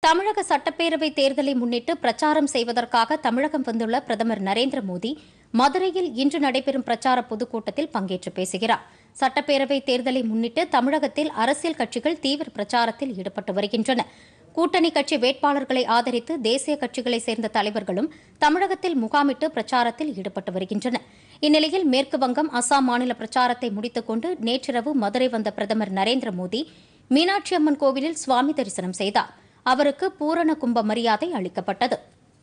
தமிழக சட்டப்பேரவை தேர்தலை முன்னிட்டு பிரச்சாரம் செய்வதற்காக தமிழகம் வந்துள்ள பிரதமர் நரேந்திர மோடி மதுரையில் இன்று நடைபெறும் பிரச்சார பொதுக்கூட்டத்தில் பங்கேற்று பேசுகிறார் சட்டப்பேரவை தேர்தலை முன்னிட்டு தமிழகத்தில் அரசியல் கட்சிகள் தீவிர பிரச்சாரத்தில் ஈடுபட்டு வருகின்றன கூட்டணி கட்சி வேட்பாளர்களை ஆதரித்து தேசிய கட்சிகளைச் சேர்ந்த தலைவர்களும் தமிழகத்தில் முகாமிட்டு பிரச்சாரத்தில் ஈடுபட்டு வருகின்றனர் இந்நிலையில் மேற்கு வங்கம் அசாம் மாநில பிரச்சாரத்தை முடித்துக் கொண்டு நேற்றிரவு மதுரை வந்த பிரதமர் நரேந்திர மோடி மீனாட்சி அம்மன் கோவிலில் சுவாமி தரிசனம் செய்தார் அவருக்கு பூரண கும்ப மரியாதை அளிக்கப்பட்டது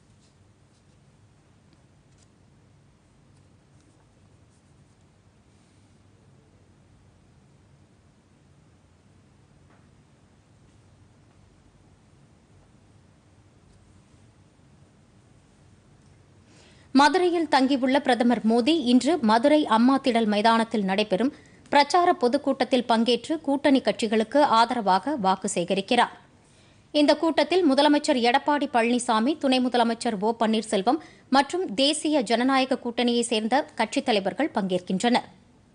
மதுரையில் தங்கியுள்ள பிரதமர் மோடி இன்று மதுரை அம்மா திடல் மைதானத்தில் நடைபெறும் பிரச்சார பொதுக்கூட்டத்தில் பங்கேற்று கூட்டணி கட்சிகளுக்கு ஆதரவாக வாக்கு சேகரிக்கிறார் இந்த கூட்டத்தில் முதலமைச்சர் எடப்பாடி பழனிசாமி துணை முதலமைச்சர் ஓ பன்னீர்செல்வம் மற்றும் தேசிய ஜனநாயக கூட்டணியைச் சேர்ந்த கட்சித் தலைவர்கள் பங்கேற்கின்றனர்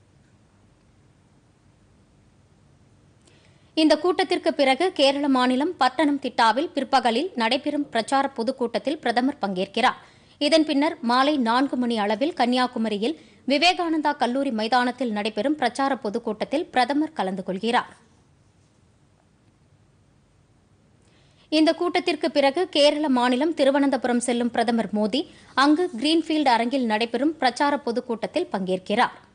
இந்த கூட்டத்திற்கு பிறகு கேரள மாநிலம் பட்டணம் திட்டாவில் பிற்பகலில் நடைபெறும் பிரச்சார பொதுக்கூட்டத்தில் பிரதமர் பங்கேற்கிறார் இதன் பின்னர் மாலை நான்கு மணி அளவில் கன்னியாகுமரியில் விவேகானந்தா கல்லூரி மைதானத்தில் நடைபெறும் பிரச்சார பொதுக்கூட்டத்தில் பிரதமர் கலந்து கொள்கிறார் இந்த கூட்டத்திற்கு பிறகு கேரள மாநிலம் திருவனந்தபுரம் செல்லும் பிரதமர் மோடி அங்கு கிரீன்ஃபீல்டு அரங்கில் நடைபெறும் பிரச்சார பொதுக்கூட்டத்தில் பங்கேற்கிறார்